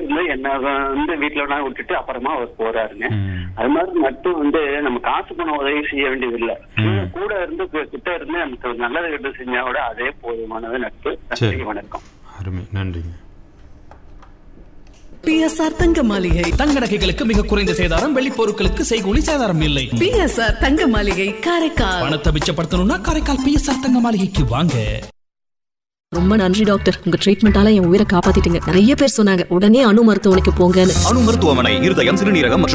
இருந்து என்ன வந்து வீட்டுல வேணா விட்டுட்டு அப்புறமா அவர் போறாருங்க ம். அது மாதிரி நட்பு வந்து நம்ம காசு பணம் உதவி செய்ய வேண்டியது இல்ல கூட இருந்து கு- கிட்ட இருந்து நமக்கு ஒரு நல்லது கெட்டு செஞ்சா கூட அதே போதுமானது நட்பு சரி. நன்றி வணக்கம் அருமை நன்றிங்க பிஎஸ்ஆர் தங்க மாளிகை தங்க நகைகளுக்கு மிக குறைந்த சேதாரம் வெள்ளி பொருட்களுக்கு செய்கூலி சேதாரம் இல்லை பிஎஸ்ஆர் தங்க மாளிகை காரைக்கால் பணத்தை மிச்சப்படுத்தணும்னா காரைக்கால் பிஎஸ்ஆர் தங்க மாளிகைக்கு வாங்க ரொம்ப நன்றி டாக்டர் உங்க ட்ரீட்மெண்டால என் உயிரை காப்பாத்திட்டீங்க நிறைய பேர் சொன்னாங்க உடனே அணு மருத்துவமனைக்கு போங்கன்னு அணு மருத்துவமனை இருதயம் சிறுநீரகம் மற்றும்